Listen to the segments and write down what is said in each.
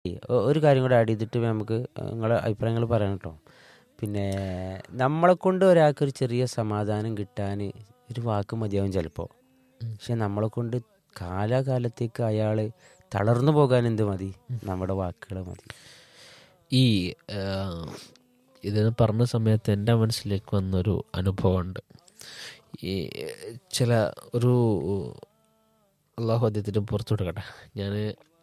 O- ഒരു കാര്യം കൂടെ ആഡ് ചെയ്തിട്ട് നമുക്ക് നിങ്ങളെ അഭിപ്രായങ്ങൾ പറയാം കേട്ടോ പിന്നെ നമ്മളെ കൊണ്ട് ഒരാൾക്കൊരു ചെറിയ സമാധാനം കിട്ടാൻ ഒരു വാക്ക് മതിയാവും ചിലപ്പോൾ പക്ഷെ നമ്മളെ കൊണ്ട് കാലാകാലത്തേക്ക് അയാൾ തളർന്നു പോകാൻ എന്ത് മതി നമ്മുടെ വാക്കുകൾ മതി ഈ ആഹ്, ഇത് പറഞ്ഞ സമയത്ത് എൻ്റെ മനസ്സിലേക്ക് വന്നൊരു അനുഭവമുണ്ട് ഈ ചില ഒരു അള്ളാഹു അദ്ദേഹത്തിന് പുറത്തു കൊടുക്കട്ടെ ഞാൻ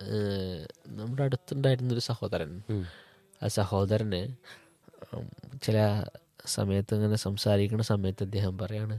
നമ്മുടെ അടുത്തുണ്ടായിരുന്നൊരു സഹോദരൻ ഉം. ആ സഹോദരന് ഉം, ചില സമയത്ത് ഇങ്ങനെ സംസാരിക്കുന്ന സമയത്ത് അദ്ദേഹം പറയാണ്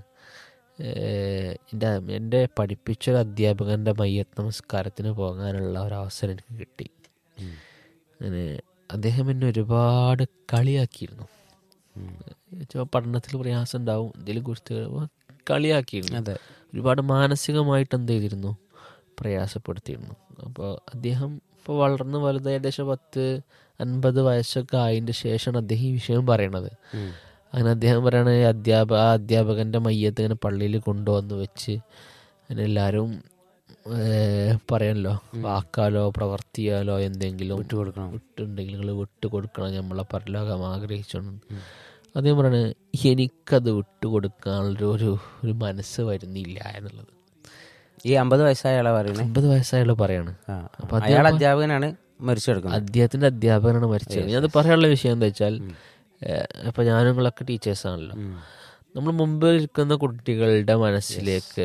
ഏഹ്, എൻ്റെ എൻ്റെ പഠിപ്പിച്ചൊരു അധ്യാപകൻ്റെ മയ്യത്ത് നമസ്കാരത്തിന് പോകാനുള്ള ഒരു അവസരം എനിക്ക് കിട്ടി ഉം. അങ്ങനെ അദ്ദേഹം എന്നെ ഒരുപാട് കളിയാക്കിയിരുന്നു ഉം. ചില പഠനത്തിൽ പ്രയാസം ഉണ്ടാവും എന്തെങ്കിലും കുറിച്ച് കളിയാക്കിയിരുന്നു അതെ ഒരുപാട് മാനസികമായിട്ട് എന്ത് ചെയ്തിരുന്നു പ്രയാസപ്പെടുത്തിയിരുന്നു അപ്പോൾ അദ്ദേഹം ഇപ്പോൾ വളർന്ന് വലുത് ഏകദേശം പത്ത് അൻപത് വയസ്സൊക്കെ ആയതിൻ്റെ ശേഷമാണ് അദ്ദേഹം ഈ വിഷയം പറയണത് ഉം. അങ്ങനെ അദ്ദേഹം പറയണ ഈ അധ്യാപക ആ അധ്യാപകൻ്റെ മയ്യത്ത് ഇങ്ങനെ പള്ളിയിൽ കൊണ്ടുവന്ന് വെച്ച് അങ്ങനെ എല്ലാവരും ഏഹ്, പറയാനല്ലോ വാക്കാലോ പ്രവർത്തിയാലോ എന്തെങ്കിലും വിട്ടു കൊടുക്കണം വിട്ടുണ്ടെങ്കിൽ നിങ്ങൾ വിട്ടു കൊടുക്കണം നമ്മളെ പരലോകം ആഗ്രഹിച്ചോണ്ട് അദ്ദേഹം പറയണ എനിക്കത് വിട്ടുകൊടുക്കാനുള്ളൊരു ഒരു ഒരു മനസ്സ് വരുന്നില്ല എന്നുള്ളത് ഈ അമ്പത് വയസ്സായ ആളെ പറയണേ അമ്പത് വയസ്സായുള്ള പറയാണ് ആ അപ്പൊ അയാൾ അധ്യാപകനാണ് മരിച്ചു കിടക്കുന്നത് അദ്ദേഹത്തിന്റെ അധ്യാപകനാണ് മരിച്ചത് ഞാനത് പറയാനുള്ള വിഷയം എന്താ വെച്ചാൽ ഇപ്പൊ ഞാനും നിങ്ങളൊക്കെ ടീച്ചേഴ്സാണല്ലോ ഉം. നമ്മൾ മുമ്പിൽ ഇരിക്കുന്ന കുട്ടികളുടെ മനസ്സിലേക്ക്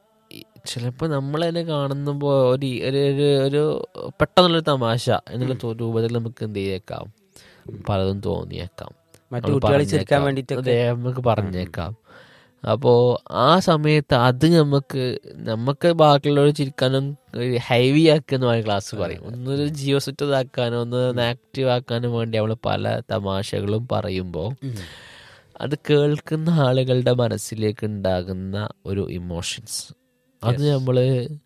ചിലപ്പോൾ നമ്മൾ തന്നെ കാണുമ്പോൾ ഒരു ഒരു ഒരു ഒരു പെട്ടെന്നുള്ളൊരു തമാശ എന്നുള്ള തോ- രൂപത്തിൽ നമുക്ക് എന്ത് ചെയ്തേക്കാം പലതും തോന്നിയേക്കാം മറ്റു നമ്മള് കുട്ടികളെ ചിരിക്കാൻ പറഞ്ഞേക്കാം. വേണ്ടിയിട്ടൊക്കെ അതെ നമുക്ക് പറഞ്ഞേക്കാം അപ്പോൾ ആ സമയത്ത് അത് നമുക്ക് നമുക്ക് ബാക്കിയുള്ളവർ ചിരിക്കാനും ഹൈവി ആക്കുന്ന ക്ലാസ് പറയും ഒന്നൊരു ജീവസുറ്റതാക്കാനോ ഒന്ന് ആക്റ്റീവ് ആക്കാനും വേണ്ടി അവൾ പല തമാശകളും പറയുമ്പോൾ അത് കേൾക്കുന്ന ആളുകളുടെ മനസ്സിലേക്ക് ഉണ്ടാകുന്ന ഒരു ഇമോഷൻസ് അത് നമ്മൾ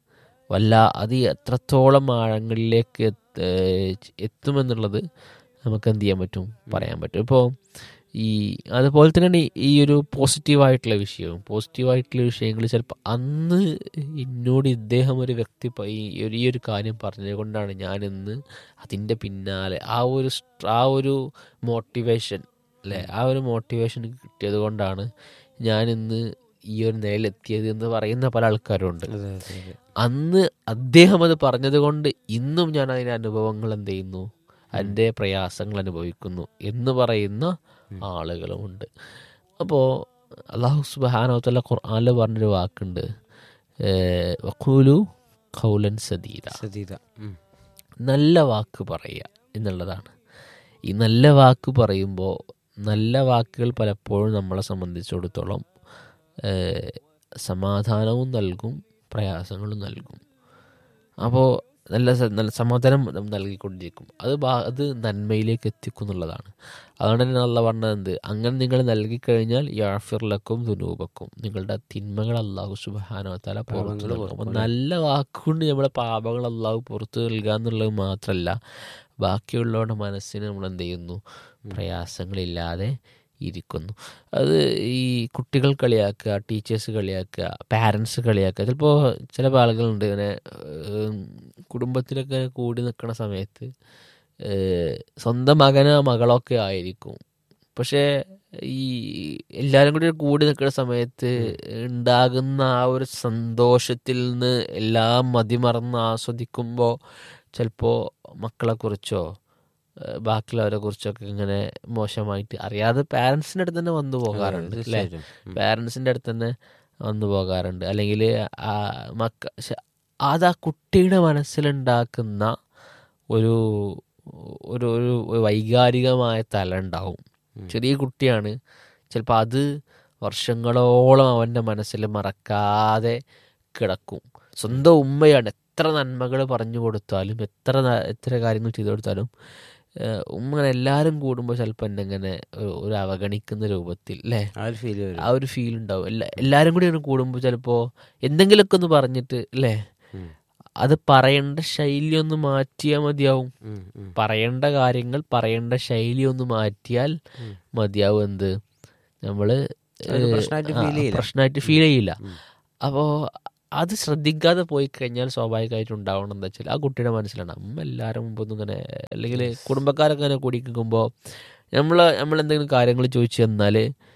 വല്ല അത് എത്രത്തോളം ആഴങ്ങളിലേക്ക് എത്ത- ഏഹ് എത്തുമെന്നുള്ളത് നമുക്ക് എന്ത് ചെയ്യാൻ പറ്റും പറയാൻ പറ്റും ഇപ്പോൾ ഈ അതുപോലെ തന്നെയാണ് ഈ- ഈ ഒരു പോസിറ്റീവായിട്ടുള്ള വിഷയവും പോസിറ്റീവായിട്ടുള്ള വിഷയങ്ങൾ ചിലപ്പോൾ അന്ന് എന്നോട് ഇദ്ദേഹം ഒരു വ്യക്തി പ- ഈ ഒരു ഈ ഒരു കാര്യം പറഞ്ഞതുകൊണ്ടാണ് ഞാൻ ഇന്ന് അതിൻ്റെ പിന്നാലെ ആ ഒരു സ്ട്ര- ആ ഒരു മോട്ടിവേഷൻ അല്ലേ ആ ഒരു മോട്ടിവേഷൻ കിട്ടിയത് കൊണ്ടാണ് ഞാൻ ഇന്ന് ഈ ഒരു നിലയിലെത്തിയത് എന്ന് പറയുന്ന പല ആൾക്കാരും ഉണ്ട് അതെ, അതെ, അതെ. അന്ന് അദ്ദേഹം അത് പറഞ്ഞത് കൊണ്ട് ഇന്നും ഞാൻ അതിൻ്റെ അനുഭവങ്ങൾ എന്ത് ചെയ്യുന്നു അതിൻ്റെ പ്രയാസങ്ങൾ അനുഭവിക്കുന്നു എന്ന് പറയുന്ന ആളുകളുമുണ്ട് അപ്പോൾ അള്ളാഹു സുബാനോത്തല്ല ഖുർആാനിൽ പറഞ്ഞൊരു വാക്കുണ്ട് ഏഹ്, വഖൂലു ഖൗലൻ സദീദ സതീത ഉം. നല്ല വാക്ക് പറയുക എന്നുള്ളതാണ് ഈ നല്ല വാക്ക് പറയുമ്പോൾ നല്ല വാക്കുകൾ പലപ്പോഴും നമ്മളെ സംബന്ധിച്ചിടത്തോളം ഏഹ്, സമാധാനവും നൽകും പ്രയാസങ്ങളും നൽകും അപ്പോൾ നല്ല സ- നല്ല സമാധാനം നം നൽകിക്കൊണ്ടിരിക്കും അത് ബാ- അത് നന്മയിലേക്ക് എത്തിക്കും എന്നുള്ളതാണ് അതുകൊണ്ട് തന്നെ അല്ല പറഞ്ഞത് എന്ത് അങ്ങനെ നിങ്ങൾ നൽകിക്കഴിഞ്ഞാൽ യാഫിർലക്കും ദുനൂബക്കും നിങ്ങളുടെ തിന്മകൾ അള്ളാഹു സുബാനോ തല പുറത്തു നൽകും അപ്പോൾ നല്ല വാക്കുകൊണ്ട് നമ്മളെ പാപങ്ങൾ അള്ളാഹു പുറത്തു നൽകുക എന്നുള്ളത് മാത്രമല്ല ബാക്കിയുള്ളവരുടെ മനസ്സിന് നമ്മൾ എന്ത് ചെയ്യുന്നു പ്രയാസങ്ങളില്ലാതെ ഇരിക്കുന്നു അത് ഈ കുട്ടികൾ കളിയാക്കുക ടീച്ചേഴ്സ് കളിയാക്കുക പാരൻസ് കളിയാക്കുക ചിലപ്പോൾ ചില ആളുകളുണ്ട് ഇങ്ങനെ ഏഹ്, കുടുംബത്തിലൊക്കെ കൂടി നിൽക്കുന്ന സമയത്ത് ഏഹ്, സ്വന്തം മകനോ മകളൊക്കെ ആയിരിക്കും പക്ഷേ ഈ എല്ലാവരും കൂടി കൂടി നിൽക്കുന്ന സമയത്ത് ഉണ്ടാകുന്ന ആ ഒരു സന്തോഷത്തിൽ നിന്ന് എല്ലാം മതിമറന്ന് ആസ്വദിക്കുമ്പോൾ ചിലപ്പോൾ മക്കളെക്കുറിച്ചോ ഏഹ് ബാക്കിയുള്ളവരെ കുറിച്ചൊക്കെ ഇങ്ങനെ മോശമായിട്ട് അറിയാതെ പാരൻസിൻ്റെ അടുത്ത് തന്നെ വന്നു പോകാറുണ്ട് അല്ലേ തീർച്ചയായിട്ടും. ഉം. പാരൻസിൻ്റെ അടുത്ത് തന്നെ വന്നു പോകാറുണ്ട് അല്ലെങ്കിൽ ആ മക്ക ശ- അത് ആ കുട്ടിയുടെ മനസ്സിലുണ്ടാക്കുന്ന ഒരു ഒരു ഒരു വൈകാരികമായ തല ഉണ്ടാവും ചെറിയ കുട്ടിയാണ് ചിലപ്പോൾ അത് വർഷങ്ങളോളം അവൻ്റെ മനസ്സിൽ മറക്കാതെ കിടക്കും സ്വന്തം ഉമ്മയാണ് എത്ര നന്മകൾ പറഞ്ഞു കൊടുത്താലും എത്ര ന- എത്ര കാര്യങ്ങൾ ചെയ്തു കൊടുത്താലും ഏഹ് ഉമ്മ ഇങ്ങനെ എല്ലാവരും കൂടുമ്പോൾ ചിലപ്പോൾ എന്നെ ഇങ്ങനെ ഒരു- ഒരു അവഗണിക്കുന്ന രൂപത്തിൽ അല്ലേ ആ ഒരു ഫീൽ വരും ആ ഒരു ഫീൽ ഉണ്ടാവും എല്ലാ എല്ലാവരും കൂടി ഇങ്ങനെ കൂടുമ്പോൾ ചിലപ്പോൾ എന്തെങ്കിലുമൊക്കെ ഒന്ന് പറഞ്ഞിട്ട് അല്ലേ ഉം. അത് പറയേണ്ട ശൈലി ഒന്ന് മാറ്റിയാൽ മതിയാവും ഉം, ഉം. പറയേണ്ട കാര്യങ്ങൾ പറയേണ്ട ശൈലി ഒന്ന് മാറ്റിയാൽ ഉം. മതിയാവും എന്ത് നമ്മള് അതൊരു ഏഹ്, പ്രശ്നമായിട്ട് ആ, feel ചെയ്യില്ല. പ്രശ്നമായിട്ട് ഫീൽ ചെയ്യില്ല ഉം. അപ്പോൾ അത് ശ്രദ്ധിക്കാതെ പോയി കഴിഞ്ഞാൽ സ്വാഭാവികമായിട്ടും ഉണ്ടാവണം എന്താ വെച്ചാൽ ആ കുട്ടിയുടെ മനസ്സിലാണ് അമ്മ എല്ലാവരും മുമ്പൊന്നും ഇങ്ങനെ അല്ലെങ്കിൽ കുടുംബക്കാരൊക്കെ ഇങ്ങനെ കൂടി നിൽക്കുമ്പോൾ നമ്മൾ നമ്മൾ എന്തെങ്കിലും കാര്യങ്ങൾ ചോദിച്ചു തന്നാൽ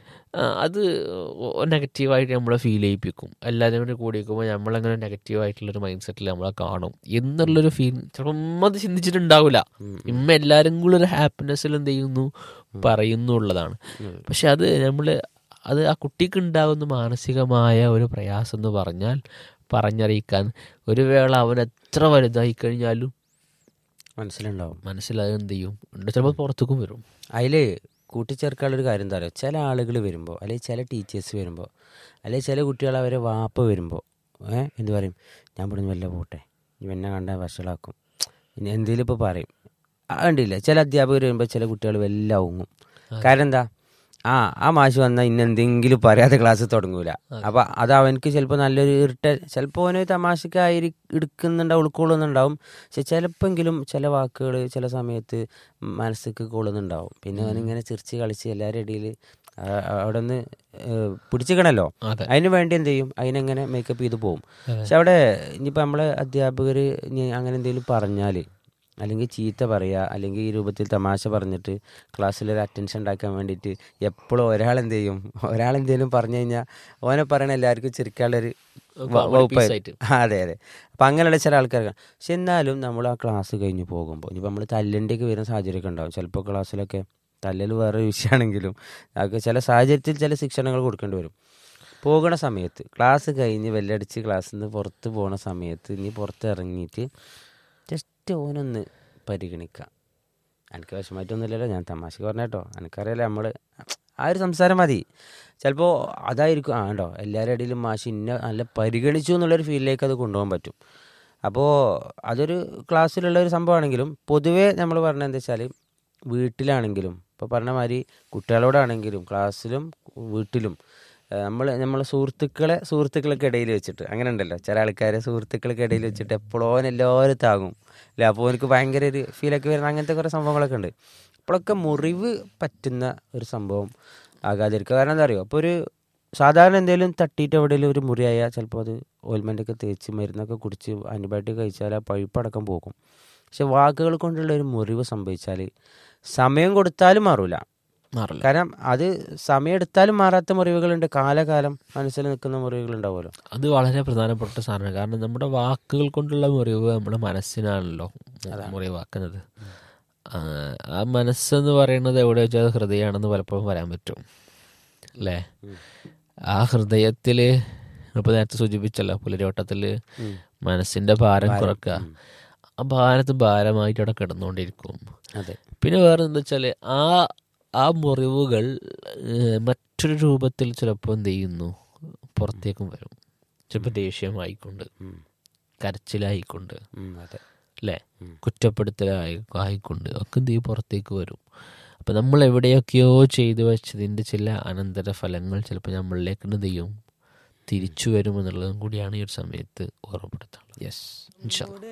അത് നെഗറ്റീവായിട്ട് നമ്മളെ ഫീൽ ചെയ്യിപ്പിക്കും എല്ലാവരും കൂടി കൂടി നിൽക്കുമ്പോൾ നമ്മളങ്ങനെ നെഗറ്റീവായിട്ടുള്ളൊരു മൈൻഡ് സെറ്റിൽ നമ്മളെ കാണും എന്നുള്ളൊരു ഫീൽ ചിലപ്പോൾ ഉമ്മ അത് ചിന്തിച്ചിട്ടുണ്ടാവില്ല ഇമ്മ എല്ലാവരും കൂടി ഒരു ഹാപ്പിനെസ്സിൽ എന്ത് ചെയ്യുന്നു പറയുന്നു ഉള്ളതാണ് പക്ഷെ അത് നമ്മൾ അത് ആ കുട്ടിക്ക് ഉണ്ടാകുന്ന മാനസികമായ ഒരു പ്രയാസം എന്ന് പറഞ്ഞാൽ പറഞ്ഞറിയിക്കാൻ ഒരു വേള അവൻ എത്ര വലുതായി കഴിഞ്ഞാലും മനസ്സിലുണ്ടാവും മനസ്സിലത് എന്ത് ചെയ്യും ഉണ്ട് ചിലപ്പോൾ പുറത്തേക്കും വരും അതിൽ കൂട്ടിച്ചേർക്കാനുള്ളൊരു കാര്യം എന്താ പറയുക ചില ആളുകൾ വരുമ്പോൾ അല്ലെങ്കിൽ ചില ടീച്ചേഴ്സ് വരുമ്പോൾ അല്ലെങ്കിൽ ചില കുട്ടികൾ അവരെ വാപ്പ വരുമ്പോൾ ഏഹ് എന്ത് പറയും ഞാൻ ഇവിടുന്ന് വല്ല പോട്ടെ ഇനി എന്നെ കണ്ടാൽ വഷളാക്കും ഇനി എന്തെങ്കിലും ഇപ്പോൾ പറയും ആ, കണ്ടില്ല ചില അധ്യാപകർ വരുമ്പോൾ ചില കുട്ടികൾ വല്ല ഊങ്ങും കാരണം എന്താ ആ ആ മാഷ് വന്നാൽ ഇന്ന് എന്തെങ്കിലും പറയാതെ ക്ലാസ് തുടങ്ങൂല അപ്പൊ അത് അവനക്ക് ചിലപ്പോൾ നല്ലൊരു ഇറിട്ട ചിലപ്പോൾ അവന് തമാശക്കായി എടുക്കുന്നുണ്ടാവും ഉൾക്കൊള്ളുന്നുണ്ടാവും പക്ഷെ ചിലപ്പോഴെങ്കിലും ചില വാക്കുകൾ ചില സമയത്ത് മനസ്സിക്ക് കൊള്ളുന്നുണ്ടാവും പിന്നെ അവനിങ്ങനെ ചിരിച്ച് കളിച്ച് എല്ലാവരുടെ ഇടയിൽ അവിടെ നിന്ന് പിടിച്ചിക്കണല്ലോ അതെ അതിന് വേണ്ടി എന്ത് ചെയ്യും അതിനെങ്ങനെ മേക്കപ്പ് ചെയ്ത് പോകും പക്ഷെ അവിടെ ഇനിയിപ്പോൾ നമ്മളെ അധ്യാപകർ ഇനി അങ്ങനെ എന്തെങ്കിലും പറഞ്ഞാൽ അല്ലെങ്കിൽ ചീത്ത പറയുക അല്ലെങ്കിൽ ഈ രൂപത്തിൽ തമാശ പറഞ്ഞിട്ട് ക്ലാസ്സിലൊരു അറ്റൻഷൻ ഉണ്ടാക്കാൻ വേണ്ടിയിട്ട് എപ്പോഴും ഒരാൾ എന്ത് ചെയ്യും ഒരാൾ എന്തെങ്കിലും പറഞ്ഞു കഴിഞ്ഞാൽ ഓനെ പറയണ എല്ലാവർക്കും ചിരിക്കാനുള്ളൊരു വ- വകുപ്പ് piece ആയിട്ട്. ആ, അതെ അതെ അപ്പം അങ്ങനെയുള്ള ചില ആൾക്കാർക്ക് പക്ഷെ എന്നാലും നമ്മൾ ആ ക്ലാസ് കഴിഞ്ഞ് പോകുമ്പോൾ ഇനിയിപ്പോൾ നമ്മൾ തല്ലിൻ്റെയൊക്കെ വരുന്ന സാഹചര്യമൊക്കെ ഉണ്ടാവും ചിലപ്പോൾ ക്ലാസ്സിലൊക്കെ തല്ലൽ വേറെ വിഷയമാണെങ്കിലും അതൊക്കെ ചില സാഹചര്യത്തിൽ ചില ശിക്ഷണങ്ങൾ കൊടുക്കേണ്ടി വരും പോകുന്ന സമയത്ത് ക്ലാസ് കഴിഞ്ഞ് വെല്ലടിച്ച് ക്ലാസ്സിൽ നിന്ന് പുറത്ത് പോണ സമയത്ത് നീ പുറത്ത് ഇറങ്ങിയിട്ട് ജസ്റ്റ് ഓനൊന്ന് പരിഗണിക്കാം എനിക്ക് വിഷമമായിട്ടൊന്നുമില്ലല്ലോ ഞാൻ തമാശക്ക് പറഞ്ഞേട്ടോ എനിക്കറിയാലോ നമ്മൾ ആ ഒരു സംസാരം മതി ചിലപ്പോൾ അതായിരിക്കും ആ കേട്ടോ എല്ലാവരുടെ ഇടയിലും മാഷി ഇന്ന നല്ല പരിഗണിച്ചു എന്നുള്ളൊരു ഫീലിലേക്ക് അത് കൊണ്ടുപോകാൻ പറ്റും അപ്പോൾ അതൊരു ക്ലാസ്സിലുള്ള ഒരു സംഭവമാണെങ്കിലും പൊതുവേ നമ്മൾ പറഞ്ഞത് എന്താ വെച്ചാൽ വീട്ടിലാണെങ്കിലും ഇപ്പോൾ പറഞ്ഞ മാതിരി കുട്ടികളോടാണെങ്കിലും ക്ലാസ്സിലും വീട്ടിലും നമ്മൾ നമ്മളെ സുഹൃത്തുക്കളെ സുഹൃത്തുക്കൾക്ക് ഇടയിൽ വെച്ചിട്ട് അങ്ങനെ ഉണ്ടല്ലോ ചില ആൾക്കാരെ സുഹൃത്തുക്കൾക്ക് ഇടയിൽ വെച്ചിട്ട് എപ്പോഴും എല്ലാവരും താങ്ങും അല്ലേ അപ്പോൾ എനിക്ക് ഭയങ്കര ഒരു ഫീലൊക്കെ വരുന്ന അങ്ങനത്തെ കുറേ സംഭവങ്ങളൊക്കെ ഉണ്ട് അപ്പോഴൊക്കെ മുറിവ് പറ്റുന്ന ഒരു സംഭവം ആകാതിരിക്കുക കാരണം എന്താ അറിയോ അപ്പോൾ ഒരു സാധാരണ എന്തെങ്കിലും തട്ടിയിട്ട് എവിടെയെങ്കിലും ഒരു മുറിയായാൽ ചിലപ്പോൾ അത് ഓയിൽമെൻ്റൊക്കെ തേച്ച് മരുന്നൊക്കെ കുടിച്ച് ആൻറ്റിബയോട്ടിക് കഴിച്ചാൽ ആ പഴുപ്പടക്കം പോകും പക്ഷെ വാക്കുകൾ കൊണ്ടുള്ള ഒരു മുറിവ് സംഭവിച്ചാൽ സമയം കൊടുത്താലും മാറൂല മാറില്ല കാരണം അത് സമയം എടുത്താലും മാറാത്ത മുറിവുകളുണ്ട് കാലകാലം മനസ്സിൽ നിൽക്കുന്ന മുറിവുകൾ ഉണ്ടാവുമല്ലോ അത് വളരെ പ്രധാനപ്പെട്ട സാധനമാണ് കാരണം നമ്മുടെ വാക്കുകൾ കൊണ്ടുള്ള മുറിവ് നമ്മുടെ മനസ്സിനാണല്ലോ മുറിവാക്കുന്നത് ആ, ആ മനസ്സെന്ന് പറയുന്നത് എവിടെ വെച്ചാൽ ഹൃദയമാണെന്ന് പലപ്പോഴും പറയാൻ പറ്റും അല്ലേ ആ ഹൃദയത്തിൽ ഇപ്പോൾ നേരത്തെ സൂചിപ്പിച്ചല്ലോ പുലരോട്ടത്തിൽ മനസ്സിൻ്റെ ഭാരം കുറക്കുക ആ ഭാരത്ത് ഭാരമായിട്ട് അവിടെ കിടന്നുകൊണ്ടിരിക്കും അതെ പിന്നെ വേറെ എന്താ വെച്ചാൽ ആ ആ മുറിവുകൾ ഏഹ്, മറ്റൊരു രൂപത്തിൽ ചിലപ്പോൾ എന്ത് ചെയ്യുന്നു പുറത്തേക്കും വരും ചിലപ്പോൾ ദേഷ്യമായിക്കൊണ്ട് ഉം. കരച്ചിലായിക്കൊണ്ട് ഉം, അതെ അല്ലേ കുറ്റപ്പെടുത്തലായി ആയിക്കൊണ്ട് ഒക്കെ എന്ത് ചെയ്യും പുറത്തേക്ക് വരും അപ്പം നമ്മൾ എവിടെയൊക്കെയോ ചെയ്തു വെച്ചതിൻ്റെ ചില അനന്തര ഫലങ്ങൾ ചിലപ്പോൾ നമ്മളിലേക്ക് എന്ത് ചെയ്യും തിരിച്ചു വരുമെന്നുള്ളതും കൂടിയാണ് ഈ ഒരു സമയത്ത് ഓർമ്മപ്പെടുത്താനുള്ളത് യെസ് ഇൻഷാ അല്ലാ.